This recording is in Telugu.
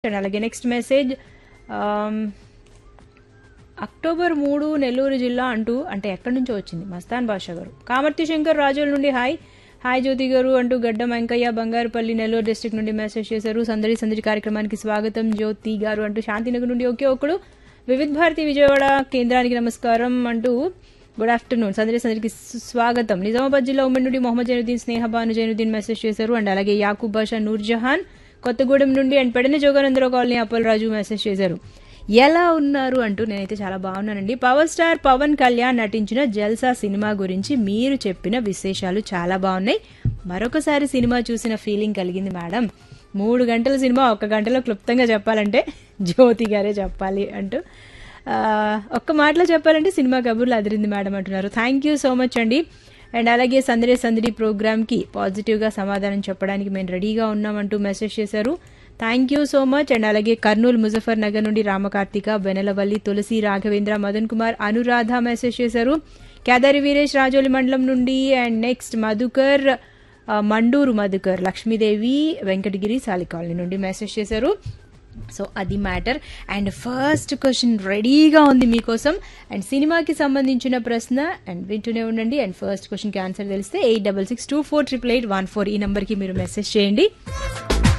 అండ్ అలాగే నెక్స్ట్ మెసేజ్ అక్టోబర్ మూడు నెల్లూరు జిల్లా అంటూ అంటే ఎక్కడి నుంచో వచ్చింది మస్తాన్ బాషా గారు కామర్తి శంకర్ రాజుల నుండి హాయ్ హాయ్ జ్యోతి గారు అంటూ గడ్డం వెంకయ్య బంగారుపల్లి నెల్లూరు డిస్ట్రిక్ట్ నుండి మెసేజ్ చేశారు సందడి సందడి కార్యక్రమానికి స్వాగతం జ్యోతి గారు అంటూ శాంతినగర్ నుండి ఒకే ఒక్కడు వివిధ భారతి విజయవాడ కేంద్రానికి నమస్కారం అంటూ గుడ్ ఆఫ్టర్నూన్ సందడి సందడికి సు- స్వాగతం నిజామాబాద్ జిల్లా ఉమ్మడి నుండి మొహమ్మద్ జైనుద్దీన్ స్నేహ బాను జైనుద్దీన్ మెసేజ్ చేశారు అండ్ అలాగే యాకూబ్ బాషా నూర్జహాన్ కొత్తగూడెం నుండి and Pedana Joganandarao colony Appal Raju message చేశారు ఎలా ఉన్నారు అంటూ నేనైతే చాలా బాగున్నానండి పవర్ స్టార్ పవన్ కళ్యాణ్ నటించిన జల్సా సినిమా గురించి మీరు చెప్పిన విశేషాలు చాలా బాగున్నాయి మరొకసారి సినిమా చూసిన ఫీలింగ్ కలిగింది మేడం మూడు గంటల సినిమా ఒక్క గంటలో క్లుప్తంగా చెప్పాలంటే జ్యోతి గారే చెప్పాలి అంటూ ఆ, ఒక్క మాటలో చెప్పాలంటే సినిమా కబుర్లు అదిరింది మేడం అంటున్నారు థ్యాంక్ యూ సో మచ్ అండి అండ్ అలాగే సందడి సందడి ప్రోగ్రామ్కి పాజిటివ్గా సమాధానం చెప్పడానికి మేము రెడీగా ఉన్నామంటూ మెసేజ్ చేశారు thank you so much and అలాగే కర్నూలు ముజఫర్ నగర్ నుండి రామకార్తిక బెనలవల్లి తులసి రాఘవేంద్ర మదన్ కుమార్ అనురాధ మెసేజ్ చేశారు కేదారి వీరేష్ రాజోలి మండలం నుండి అండ్ నెక్స్ట్ మధుకర్ ఆ, మండూరు మధుకర్ లక్ష్మీదేవి వెంకటగిరి సాలికాలనీ నుండి మెసేజ్ చేశారు సో అది మ్యాటర్ అండ్ ఫస్ట్ క్వశ్చన్ రెడీగా ఉంది మీకోసం అండ్ సినిమాకి సంబంధించిన ప్రశ్న అండ్ వింటూనే ఉండండి అండ్ ఫస్ట్ క్వశ్చన్కి ఆన్సర్ తెలిస్తే eight double six two four triple eight one four ఈ నెంబర్కి మీరు మెసేజ్ చేయండి